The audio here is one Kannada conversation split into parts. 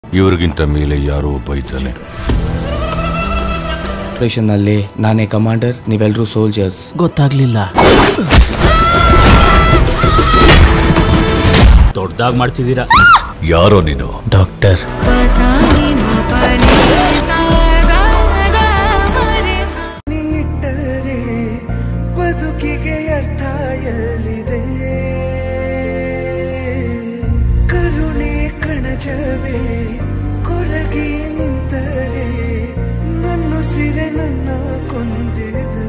ಇವ್ರಿಗಿಂತ ಮೇಲೆ ಯಾರೋ ಒಬ್ಬ ಇದ್ದಾನೆ ಆಪರೇಷನ್ನಲ್ಲಿ ನಾನೇ ಕಮಾಂಡರ್ ನೀವೆಲ್ಲರೂ ಸೋಲ್ಜರ್ಸ್ ಗೊತ್ತಾಗ್ಲಿಲ್ಲ ದೊಡ್ಡದಾಗಿ ಮಾಡ್ತಿದ್ದೀರಾ ಯಾರೋ ನೀನು ಡಾಕ್ಟರ್ ಪಸಾನಿ ಮಪನಿ ಸಾಗಾ ಮರೆ ಸಾ ಇಟ್ಟರೆ ಬದುಕಿಗೆ ಅರ್ಥ ಎಲ್ಲಿದೆ ಕರುಣೆ ಕಣಜವೇ ಕೊರಗಿ ನಿಂತರೆ ನನ್ನ ಸಿರೆ ನನ್ನ ಕೊಂದಿದೆ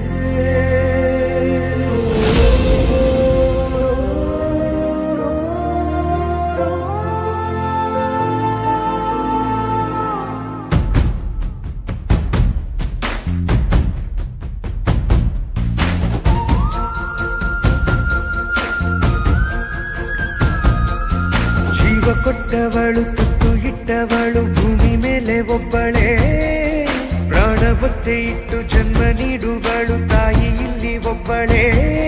ಜೀವ ಕೊಟ್ಟವಳು ತುತ್ತು ಇಟ್ಟವಳು ಭೂಮಿ ಮೇಲೆ ಒಬ್ಬಳೇ ಪ್ರಾಣ ಒತ್ತೆ ಇಟ್ಟು ಜನ್ಮ ನೀಡುವಳು ತಾಯಿ ಇಲ್ಲಿ ಒಬ್ಬಳೇ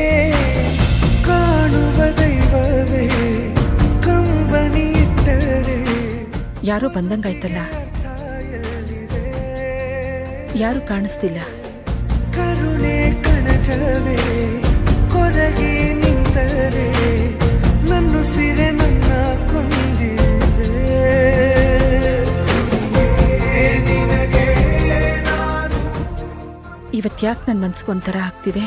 ಕಾಣುವ ದೈವವೇ ಕಂಬನಿ ಇಟ್ಟರೆ ಯಾರೋ ಬಂದಂಗಾಯ್ತಲ್ಲ ಎಲ್ಲಿದೆ ಯಾರು ಕಾಣಿಸ್ತಿಲ್ಲ ಕರುಣೆ ಕಣಜವೇ ಕೊರಗಿ ನಿಂತರೆ ನನ್ನ ಸಿರೆ ನನ್ನ ಕೊಂದಿದೆ ನಿನಗೆ ನಾನು ಇವತ್ತ್ಯಾಕೆ ನನ್ನ ಮನ್ಸಿಗೆ ಒಂಥರ ಆಗ್ತಿದೆ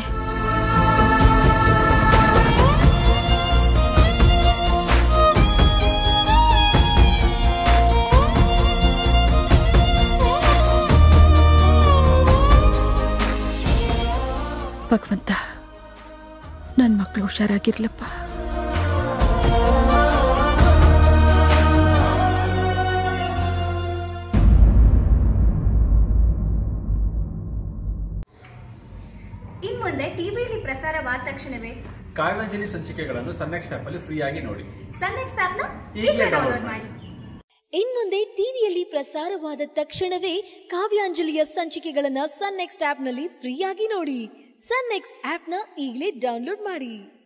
ಭಗವಂತ ನನ್ನ ಮಕ್ಕಳು ಹುಷಾರಾಗಿರ್ಲಪ್ಪ ಇನ್ಮುಂದೆ ಟಿವಿಯಲ್ಲಿ ಪ್ರಸಾರವಾದ ತಕ್ಷಣವೇ ಕಾವ್ಯಾಂಜಲಿ ಸಂಚಿಕೆಗಳನ್ನು ಸನ್ನೆಕ್ಸ್ಟ್ ಆ್ಯಪಲ್ಲಿ ಫ್ರೀಯಾಗಿ ನೋಡಿ ಸನ್ ನೆಕ್ಸ್ಟ್ ಆಪ್ನ ಈಗಲೇ ಈಗಲೇ download ಡೌನ್ಲೋಡ್ ಮಾಡಿ ಇನ್ಮುಂದೆ ಟಿವಿಯಲ್ಲಿ ಪ್ರಸಾರವಾದ ತಕ್ಷಣವೇ ಕಾವ್ಯಾಂಜಲಿಯ ಸಂಚಿಕೆಗಳನ್ನ ಸನ್ ನೆಕ್ಸ್ಟ್ ಆಪ್ನಲ್ಲಿ ಫ್ರೀಯಾಗಿ ನೋಡಿ ಸನ್ ನೆಕ್ಸ್ಟ್ ಆಪ್ನ ಈಗಲೇ ಡೌನ್ಲೋಡ್ ಮಾಡಿ